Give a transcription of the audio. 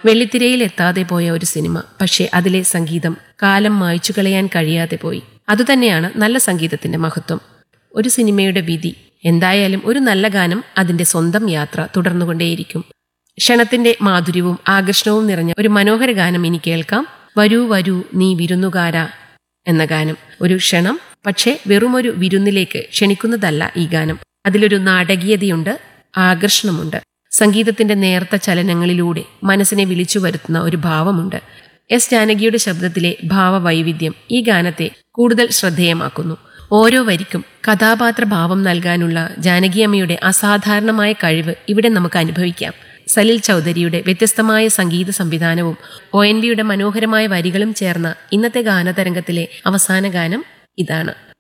വെള്ളിത്തിരയിൽ എത്താതെ പോയ ഒരു സിനിമ പക്ഷേ അതിലെ സംഗീതം കാലം മായ്ച്ചു കളയാൻ കഴിയാതെ പോയി അതുതന്നെയാണ് നല്ല സംഗീതത്തിന്റെ മഹത്വം ഒരു സിനിമയുടെ വിധി എന്തായാലും ഒരു നല്ല ഗാനം അതിന്റെ സ്വന്തം യാത്ര തുടർന്നുകൊണ്ടേയിരിക്കും ക്ഷണത്തിന്റെ മാധുര്യവും ആകർഷണവും നിറഞ്ഞ ഒരു മനോഹര ഗാനം ഇനി കേൾക്കാം വരൂ വരൂ നീ വിരുന്നുകാര എന്ന ഗാനം ഒരു ക്ഷണം പക്ഷേ വെറുമൊരു വിരുന്നിലേക്ക് ക്ഷണിക്കുന്നതല്ല ഈ ഗാനം അതിലൊരു നാടകീയതയുണ്ട് ആകർഷണമുണ്ട് സംഗീതത്തിന്റെ നേർത്ത ചലനങ്ങളിലൂടെ മനസ്സിനെ വിളിച്ചു വരുത്തുന്ന ഒരു ഭാവമുണ്ട് എസ് ജാനകിയുടെ ശബ്ദത്തിലെ ഭാവവൈവിധ്യം ഈ ഗാനത്തെ കൂടുതൽ ശ്രദ്ധേയമാക്കുന്നു ഓരോ വരിക്കും കഥാപാത്ര ഭാവം നൽകാനുള്ള ജാനകിയമ്മയുടെ അസാധാരണമായ കഴിവ് ഇവിടെ നമുക്ക് അനുഭവിക്കാം സലിൽ ചൗധരിയുടെ വ്യത്യസ്തമായ സംഗീത സംവിധാനവും ഒ എൻ വിയുടെ മനോഹരമായ വരികളും ചേർന്ന ഇന്നത്തെ ഗാനതരംഗത്തിലെ അവസാന ഗാനം ഇതാണ്